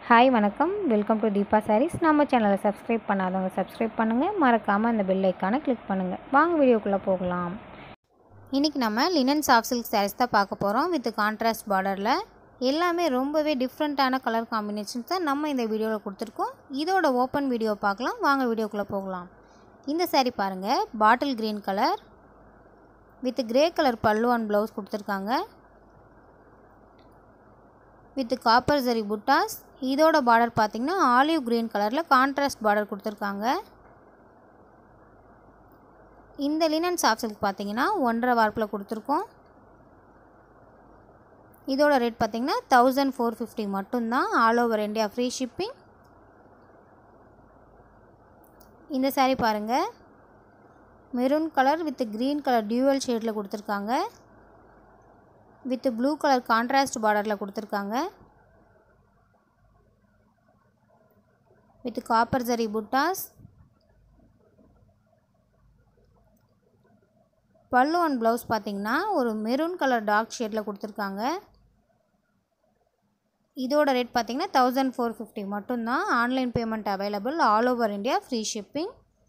hi வணக்கம் welcome to Deepa saris நம்ம சேனலை சப்ஸ்கிரைப் பண்ணாதவங்க சப்ஸ்கிரைப் பண்ணுங்கள் மறக்காமல் அந்த பெல் ஐக்கானை கிளிக் பண்ணுங்கள் வாங்க வீடியோக்குள்ளே போகலாம் இன்றைக்கி நம்ம லினன் சாஃப்ட் சில்க் சாரீஸ் தான் பார்க்க போகிறோம் வித் கான்ட்ராஸ்ட் பார்டரில் எல்லாமே ரொம்பவே டிஃப்ரெண்ட்டான கலர் காம்பினேஷன்ஸ் தான் நம்ம இந்த வீடியோவில் கொடுத்துருக்கோம் இதோட ஓப்பன் வீடியோ பார்க்கலாம் வாங்க வீடியோக்குள்ளே போகலாம் இந்த saree பாருங்கள் bottle green colour with grey colour pallu and blouse கொடுத்துருக்காங்க வித் காப்பர் ஜரி புட்டாஸ் இதோட பார்டர் பார்த்தீங்கன்னா ஆலிவ் க்ரீன் கலரில் கான்ட்ராஸ்ட் பார்டர் கொடுத்துருக்காங்க இந்த லினன் சாஃப்ட் சில்க் பார்த்தீங்கன்னா ஒன்றரை வார்ப்பில் கொடுத்துருக்கோம் இதோட ரேட் பார்த்தீங்கன்னா தௌசண்ட் ஃபோர் ஃபிஃப்டி மட்டும்தான் all over India free shipping இந்த saree பாருங்கள் maroon colour with green colour dual ஷேடில் கொடுத்துருக்காங்க வித் ப்ளூ கலர் கான்ட்ராஸ்ட் பார்டரில் கொடுத்துருக்காங்க வித் காப்பர் ஜரி புட்டாஸ் பல்லு அண்ட் ப்ளவுஸ் பார்த்தீங்கன்னா ஒரு மெரூன் கலர் டார்க் ஷேடில் கொடுத்துருக்காங்க இதோட ரேட் பார்த்தீங்கன்னா தௌசண்ட் ஃபோர் ஃபிஃப்டி மட்டும்தான் online payment available all over India free shipping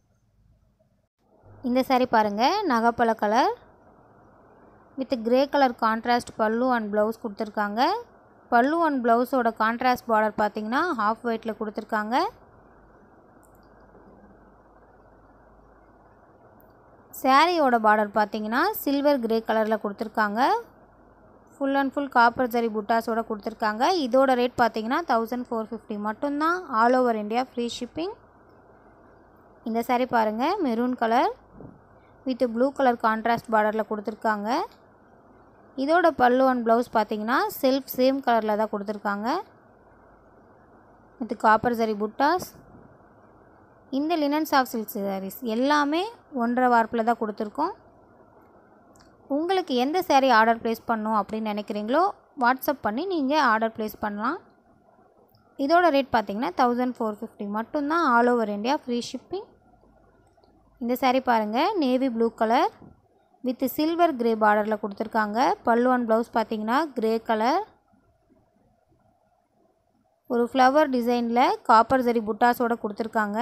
இந்த saree பாருங்கள் நகைப்பழ colour with grey colour contrast pallu and blouse கொடுத்துருக்காங்க பல்லு அண்ட் ப்ளவுஸோட கான்ட்ராஸ்ட் பார்டர் பார்த்தீங்கன்னா ஹாஃப் ஒயிட்டில் கொடுத்துருக்காங்க சாரியோட பார்டர் பார்த்தீங்கன்னா சில்வர் கிரே கலரில் கொடுத்துருக்காங்க full and full copper zari புட்டாஸோட கொடுத்துருக்காங்க இதோட ரேட் பார்த்தீங்கன்னா தௌசண்ட் ஃபோர் ஃபிஃப்டி மட்டும்தான் all over India free shipping இந்த saree பாருங்கள் maroon colour with blue colour contrast பார்டரில் கொடுத்துருக்காங்க இதோட பல்லு அண்ட் ப்ளவுஸ் பார்த்தீங்கன்னா செல்ஃப் சேம் கலரில் தான் கொடுத்துருக்காங்க வித் காப்பர் ஜரி புட்டாஸ் இந்த லினன் சாஃப்ட் சில்க் சாரீஸ் எல்லாமே ஒன்றரை வார்ப்பில் தான் கொடுத்துருக்கோம் உங்களுக்கு எந்த saree ஆர்டர் ப்ளேஸ் பண்ணணும் அப்படின்னு நினைக்கிறீங்களோ வாட்ஸ்அப் பண்ணி நீங்கள் ஆர்டர் ப்ளேஸ் பண்ணலாம் இதோட ரேட் பார்த்தீங்கன்னா தௌசண்ட் ஃபோர் ஃபிஃப்டி மட்டும்தான் all over India free shipping இந்த saree பாருங்கள் navy blue colour with silver grey பார்டரில் கொடுத்துருக்காங்க பல்லு அண்ட் ப்ளவுஸ் பார்த்தீங்கன்னா கிரே கலர் ஒரு ஃப்ளவர் டிசைனில் காப்பர் ஜரி புட்டாஸோட கொடுத்துருக்காங்க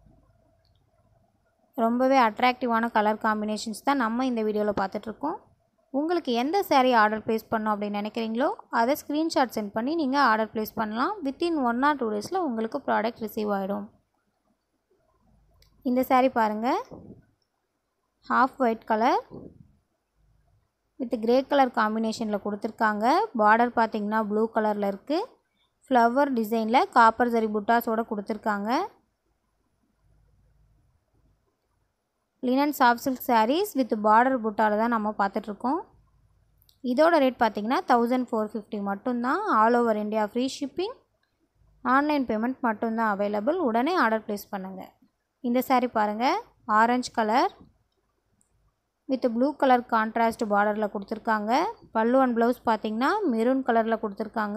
ரொம்பவே அட்ராக்டிவான கலர் காம்பினேஷன்ஸ் தான் நம்ம இந்த வீடியோவில் பார்த்துட்ருக்கோம் உங்களுக்கு எந்த saree ஆர்டர் ப்ளேஸ் பண்ணணும் அப்படின்னு நினைக்கிறீங்களோ அதை ஸ்க்ரீன்ஷாட் சென்ட் பண்ணி நீங்கள் ஆர்டர் ப்ளேஸ் பண்ணலாம் வித்தின் ஒன் ஆர் டூ டேஸில் உங்களுக்கு ப்ராடக்ட் ரிசீவ் ஆகிடும் இந்த saree பாருங்கள் half white colour with grey colour காம்பினேஷனில் கொடுத்துருக்காங்க பார்டர் பார்த்தீங்கன்னா ப்ளூ கலரில் இருக்குது ஃப்ளவர் டிசைனில் காப்பர் ஜரி புட்டாஸோட கொடுத்துருக்காங்க linen soft silk sarees with border புட்டாவில் தான் நம்ம பார்த்துட்ருக்கோம் இதோட ரேட் பார்த்தீங்கன்னா தௌசண்ட் ஃபோர் ஃபிஃப்டி மட்டும்தான் all over India free shipping online payment மட்டும்தான் அவைலபிள் உடனே ஆர்டர் ப்ளேஸ் பண்ணுங்கள் இந்த saree பாருங்கள் orange colour with blue colour contrast பார்டரில் கொடுத்துருக்காங்க பல்லு அண்ட் ப்ளவுஸ் பார்த்தீங்கன்னா மெரூன் கலரில் கொடுத்துருக்காங்க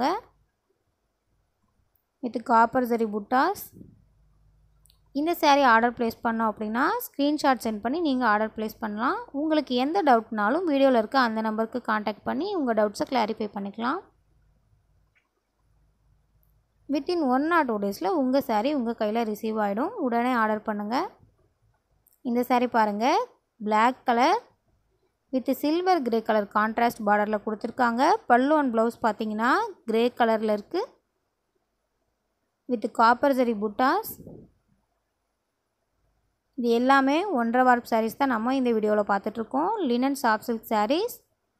வித் காப்பர் ஜரி புட்டாஸ் இந்த saree ஆர்டர் ப்ளேஸ் பண்ணோம் அப்படின்னா ஸ்க்ரீன்ஷாட் சென்ட் பண்ணி நீங்கள் ஆர்டர் ப்ளேஸ் பண்ணலாம் உங்களுக்கு எந்த டவுட்னாலும் வீடியோவில் இருக்க அந்த நம்பருக்கு காண்டாக்ட் பண்ணி உங்கள் டவுட்ஸை கிளாரிஃபை பண்ணிக்கலாம் வித்தின் ஒன் ஆர் டூ டேஸில் உங்கள் saree உங்கள் கையில் ரிசீவ் ஆகிடும் உடனே ஆர்டர் பண்ணுங்கள் இந்த saree பாருங்கள் Black colour with silver grey colour contrast பார்டரில் கொடுத்துருக்காங்க பல்லு அண்ட் ப்ளவுஸ் பார்த்தீங்கன்னா கிரே கலரில் இருக்குது வித் காப்பர் ஜரி புட்டாஸ் இது எல்லாமே ஒன்றரை வார்ப் சாரீஸ் தான் நம்ம இந்த வீடியோவில் பார்த்துட்ருக்கோம் லினன் சாஃப்ட் சில்க் சாரீஸ்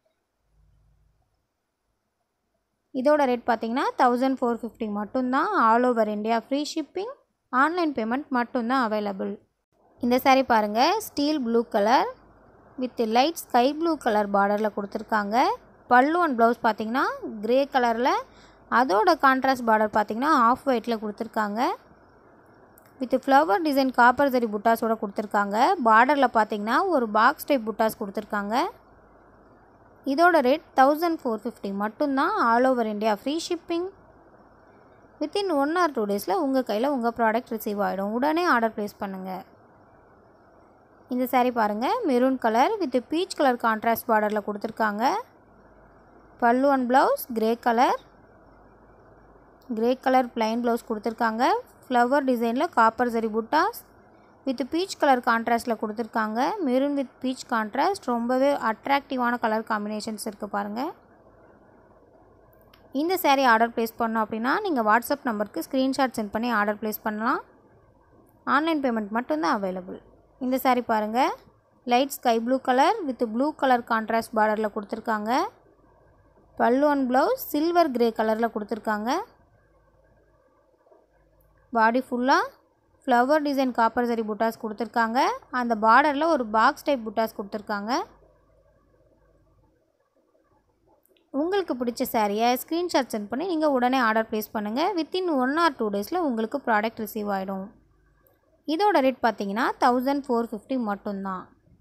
இதோட ரேட் பார்த்தீங்கன்னா தௌசண்ட் ஃபோர் ஃபிஃப்டி மட்டும்தான் all over India free shipping online payment மட்டும்தான் அவைலபிள் இந்த saree பாருங்கள் steel blue colour with light sky blue colour பார்டரில் கொடுத்துருக்காங்க பல்லு அண்ட் ப்ளவுஸ் பார்த்தீங்கன்னா கிரே கலரில் அதோட கான்ட்ராஸ்ட் பார்டர் பார்த்தீங்கன்னா ஆஃப் ஒயிட்டில் கொடுத்துருக்காங்க with flower design copper zari புட்டாஸோட கொடுத்துருக்காங்க பார்டரில் பார்த்தீங்கன்னா ஒரு பாக்ஸ் டைப் புட்டாஸ் கொடுத்துருக்காங்க இதோட ரேட் தௌசண்ட் ஃபோர் ஃபிஃப்டி மட்டும்தான் all over India free shipping within one or two டேஸில் உங்கள் கையில் உங்கள் ப்ராடக்ட் ரிசீவ் ஆகிடும் உடனே ஆர்டர் ப்ளேஸ் பண்ணுங்கள் இந்த saree பாருங்கள் maroon colour with peach colour contrast பார்டரில் கொடுத்துருக்காங்க pallu and blouse grey colour grey colour plain blouse கொடுத்துருக்காங்க ஃப்ளவர் டிசைனில் copper zari buttas with peach colour கான்ட்ராஸ்ட்டில் கொடுத்துருக்காங்க மெரூன் வித் பீச் கான்ட்ராஸ்ட் ரொம்பவே அட்ராக்டிவான கலர் காம்பினேஷன்ஸ் இருக்குது பாருங்கள் இந்த saree ஆர்டர் ப்ளேஸ் பண்ணோம் அப்படின்னா நீங்கள் வாட்ஸ்அப் நம்பருக்கு ஸ்க்ரீன்ஷாட் சென்ட் பண்ணி ஆர்டர் ப்ளேஸ் பண்ணலாம் ஆன்லைன் பேமெண்ட் மட்டும்தான் அவைலபிள் இந்த saree பாருங்கள் light sky blue colour with blue colour contrast பார்டரில் கொடுத்துருக்காங்க pallu and blouse silver grey கலரில் கொடுத்துருக்காங்க பாடி ஃபுல்லாக ஃப்ளவர் டிசைன் காப்பர் சரி புட்டாஸ் கொடுத்துருக்காங்க அந்த பார்டரில் ஒரு பாக்ஸ் டைப் புட்டாஸ் கொடுத்துருக்காங்க உங்களுக்கு பிடிச்ச சாரியை ஸ்க்ரீன்ஷாட் சென்ட் பண்ணி நீங்கள் உடனே ஆர்டர் ப்ளேஸ் பண்ணுங்கள் வித்தின் ஒன் ஆர் டூ டேஸில் உங்களுக்கு ப்ராடக்ட் ரிசீவ் ஆகிடும் இதோட ரேட் பார்த்தீங்கன்னா தௌசண்ட் ஃபோர் ஃபிஃப்டி மட்டும்தான்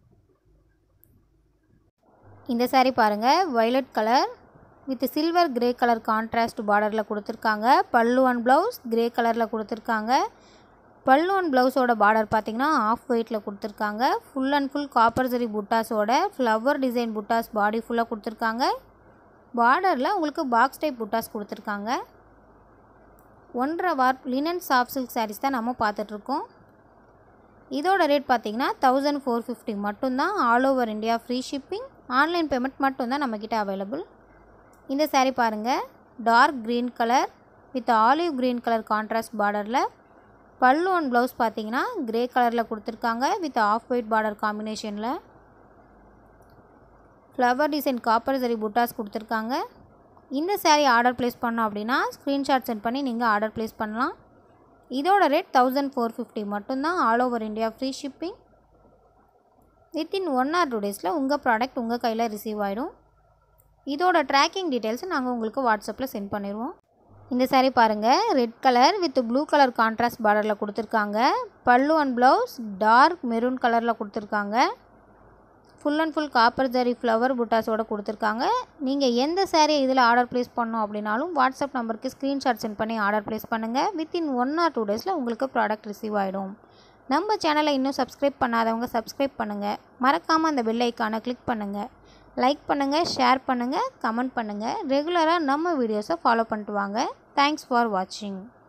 இந்த saree பாருங்கள் violet colour with silver grey colour contrast பார்டரில் கொடுத்துருக்காங்க பல்லு அண்ட் ப்ளவுஸ் கிரே கலரில் கொடுத்துருக்காங்க பல்லு அண்ட் ப்ளவுஸோட பார்டர் பார்த்தீங்கன்னா ஆஃப் ஒயிட்டில் கொடுத்துருக்காங்க full and full copper zari புட்டாஸோட ஃப்ளவர் டிசைன் புட்டாஸ் பாடி ஃபுல்லாக கொடுத்துருக்காங்க பார்டரில் உங்களுக்கு பாக்ஸ் டைப் புட்டாஸ் கொடுத்துருக்காங்க ஒன்றரை வார் லினன் சாஃப்ட் சில்க் சாரீஸ் தான் நம்ம பார்த்துட்ருக்கோம் இதோட ரேட் பார்த்தீங்கன்னா தௌசண்ட் ஃபோர் ஃபிஃப்டி மட்டும்தான் all over India free shipping online payment மட்டும்தான் நம்மக்கிட்ட அவைலபிள் இந்த saree பாருங்கள் dark green colour with olive green colour contrast பார்டரில் பல்லு அண்ட் ப்ளவுஸ் பார்த்தீங்கன்னா கிரே கலரில் கொடுத்துருக்காங்க வித் ஆஃப் ஒயிட் பார்டர் காம்பினேஷனில் ஃப்ளவர் டிசைன் காப்பர் சரி புட்டாஸ் கொடுத்துருக்காங்க இந்த saree ஆர்டர் ப்ளேஸ் பண்ணோம் அப்படின்னா ஸ்க்ரீன்ஷாட் சென்ட் பண்ணி நீங்கள் ஆர்டர் ப்ளேஸ் பண்ணலாம் இதோட ரேட் தௌசண்ட் ஃபோர் ஃபிஃப்டி மட்டும்தான் all over India free shipping within one or two டேஸில் உங்கள் ப்ராடக்ட் உங்கள் கையில் ரிசீவ் ஆகிடும் இதோட ட்ராக்கிங் டீட்டெயில்ஸ் நாங்கள் உங்களுக்கு வாட்ஸ்அப்பில் சென்ட் பண்ணிடுவோம் இந்த saree பாருங்கள் red colour with blue colour contrast பார்டரில் கொடுத்துருக்காங்க pallu and blouse dark maroon கலரில் கொடுத்துருக்காங்க full and full copper zari flower புட்டாஸோட கொடுத்துருக்காங்க நீங்கள் எந்த saree இதில் ஆர்டர் ப்ளேஸ் பண்ணோம் அப்படின்னாலும் வாட்ஸ்அப் நம்பருக்கு ஸ்க்ரீன்ஷாட் சென்ட் பண்ணி ஆர்டர் ப்ளேஸ் பண்ணுங்கள் வித்தின் ஒன் ஆர் டூ டேஸில் உங்களுக்கு ப்ராடக்ட் ரிசீவ் ஆகிடும் நம்ம சேனலை இன்னும் சப்ஸ்கிரைப் பண்ணாதவங்க சப்ஸ்கிரைப் பண்ணுங்கள் மறக்காமல் அந்த பெல் ஐக்கானை கிளிக் பண்ணுங்கள் லைக் பண்ணுங்கள் ஷேர் பண்ணுங்கள் கமெண்ட் பண்ணுங்கள் ரெகுலராக நம்ம வீடியோஸை ஃபாலோ பண்ணிட்டு வாங்க தேங்க்ஸ் ஃபார் வாட்சிங்